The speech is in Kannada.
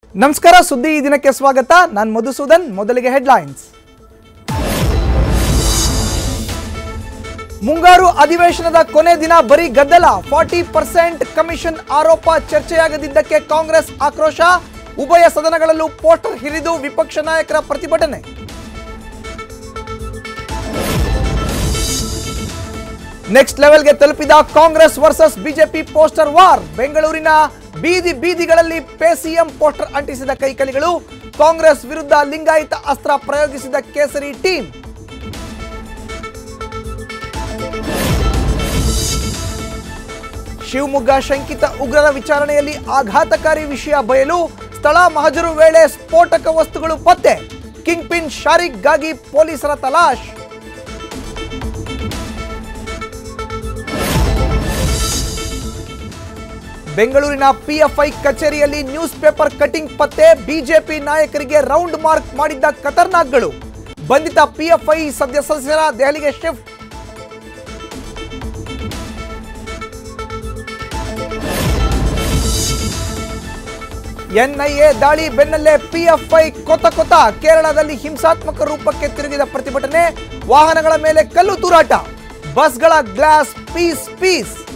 ನಮಸ್ಕಾರ ಸುದ್ದಿ ಈ ದಿನಕ್ಕೆ ಸ್ವಾಗತ ನಾನು ಮಧುಸೂದನ್ ಮೊದಲಿಗೆ ಹೆಡ್ಲೈನ್ಸ್ ಮುಂಗಾರು ಅಧಿವೇಶನದ ಕೊನೆ ದಿನ ಬರೀ ಗದ್ದಲ ಫಾರ್ಟಿ ಪರ್ಸೆಂಟ್ ಕಮಿಷನ್ ಆರೋಪ ಚರ್ಚೆಯಾಗದಿದ್ದಕ್ಕೆ ಕಾಂಗ್ರೆಸ್ ಆಕ್ರೋಶ ಉಭಯ ಸದನಗಳಲ್ಲೂ ಪೋಸ್ಟರ್ ಹಿರಿದು ವಿಪಕ್ಷ ನಾಯಕರ ಪ್ರತಿಭಟನೆ ನೆಕ್ಸ್ಟ್ ಲೆವೆಲ್ಗೆ ತಲುಪಿದ Congress versus BJP poster war ಬೆಂಗಳೂರಿನ ಬೀದಿ ಬೀದಿಗಳಲ್ಲಿ ಪೇಸಿಎಂ ಪೋಸ್ಟರ್ ಅಂಟಿಸಿದ ಕೈಕಲಿಗಳು ಕಾಂಗ್ರೆಸ್ ವಿರುದ್ಧ ಲಿಂಗಾಯತ ಅಸ್ತ್ರ ಪ್ರಯೋಗಿಸಿದ ಕೇಸರಿ ಟೀಮ್ ಶಿವಮೊಗ್ಗ ಶಂಕಿತ ಉಗ್ರರ ವಿಚಾರಣೆಯಲ್ಲಿ ಆಘಾತಕಾರಿ ವಿಷಯ ಬಯಲು ಸ್ಥಳ ಮಹಜರು ವೇಳೆ ಸ್ಫೋಟಕ ವಸ್ತುಗಳು ಪತ್ತೆ ಕಿಂಗ್ ಪಿನ್ ಶಾರಿಕ್ಗಾಗಿ ಪೊಲೀಸರ ತಲಾಶ್ ಬೆಂಗಳೂರಿನ ಪಿಎಫ್ಐ ಕಚೇರಿಯಲ್ಲಿ ನ್ಯೂಸ್ ಪೇಪರ್ ಕಟಿಂಗ್ ಪತ್ತೆ ಬಿಜೆಪಿ ನಾಯಕರಿಗೆ ರೌಂಡ್ ಮಾರ್ಕ್ ಮಾಡಿದ್ದ ಖತರ್ನಾಕ್ಗಳು ಬಂಧಿತ ಪಿಎಫ್ಐ ಸದ್ಯ ಸದಸ್ಯರ ದೆಹಲಿಗೆ ಶಿಫ್ಟ್ ಎನ್ಐಎ ದಾಳಿ ಬೆನ್ನಲ್ಲೇ ಪಿಎಫ್ಐ ಕೊತ ಕೊತ ಕೇರಳದಲ್ಲಿ ಹಿಂಸಾತ್ಮಕ ರೂಪಕ್ಕೆ ತಿರುಗಿದ ಪ್ರತಿಭಟನೆ ವಾಹನಗಳ ಮೇಲೆ ಕಲ್ಲು ತೂರಾಟ ಬಸ್ಗಳ ಗ್ಲಾಸ್ ಪೀಸ್ ಪೀಸ್